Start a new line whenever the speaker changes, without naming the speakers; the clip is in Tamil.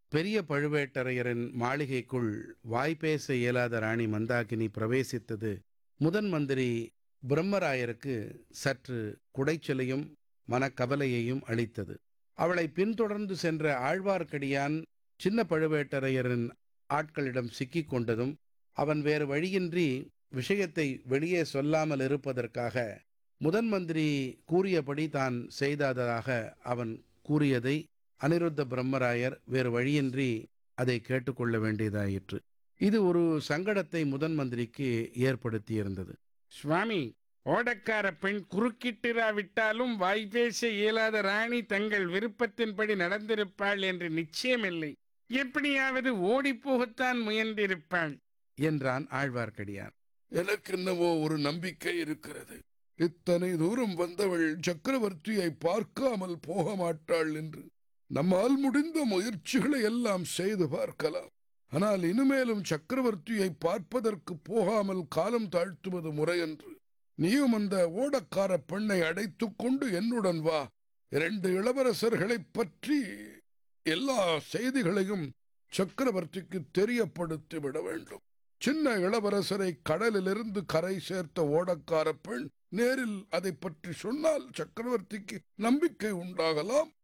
பெரிய பழுவேட்டரையரின் மாளிகைக்குள் வாய்பேச இயலாத ராணி மந்தாகினி பிரவேசித்தது முதன் மந்திரி பிரம்மராயருக்கு சற்று குடைச்சலையும் மனக்கவலையையும் அளித்தது அவளை பின்தொடர்ந்து சென்ற ஆழ்வார்க்கடியான் சின்ன பழுவேட்டரையரின் ஆட்களிடம் சிக்கிக் கொண்டதும் அவன் வேறு வழியின்றி விஷயத்தை வெளியே சொல்லாமல் இருப்பதற்காக முதன் மந்திரி கூறியபடி தான் செய்ததாக அவன் கூறியதை அனிருத்த பிரம்மராயர் வேறு வழியின்றி அதை கேட்டுக்கொள்ள வேண்டியதாயிற்று இது ஒரு சங்கடத்தை முதன் மந்திரிக்கு ஏற்படுத்தியிருந்தது
சுவாமி ஓடக்கார பெண் குறுக்கிட்டிராவிட்டாலும் வாய் பேச இயலாத ராணி தங்கள் விருப்பத்தின்படி நடந்திருப்பாள் என்று நிச்சயமில்லை எப்படியாவது ஓடிப்போகத்தான் முயன்றிருப்பாள்
என்றான் ஆழ்வார்க்கடியான்
எனக்கு என்னவோ ஒரு நம்பிக்கை இருக்கிறது இத்தனை தூரம் வந்தவள் சக்கரவர்த்தியை பார்க்காமல் போக மாட்டாள் என்று நம்மால் முடிந்த முயற்சிகளை எல்லாம் செய்து பார்க்கலாம் ஆனால் இனிமேலும் சக்கரவர்த்தியை பார்ப்பதற்கு போகாமல் காலம் தாழ்த்துவது முறையன்று நீயும் அந்த ஓடக்கார பெண்ணை அடைத்துக் கொண்டு என்னுடன் வா இரண்டு இளவரசர்களைப் பற்றி எல்லா செய்திகளையும் சக்கரவர்த்திக்கு தெரியப்படுத்தி விட வேண்டும் சின்ன இளவரசரை கடலிலிருந்து கரை சேர்த்த ஓடக்கார பெண் நேரில் அதை பற்றி சொன்னால் சக்கரவர்த்திக்கு நம்பிக்கை உண்டாகலாம்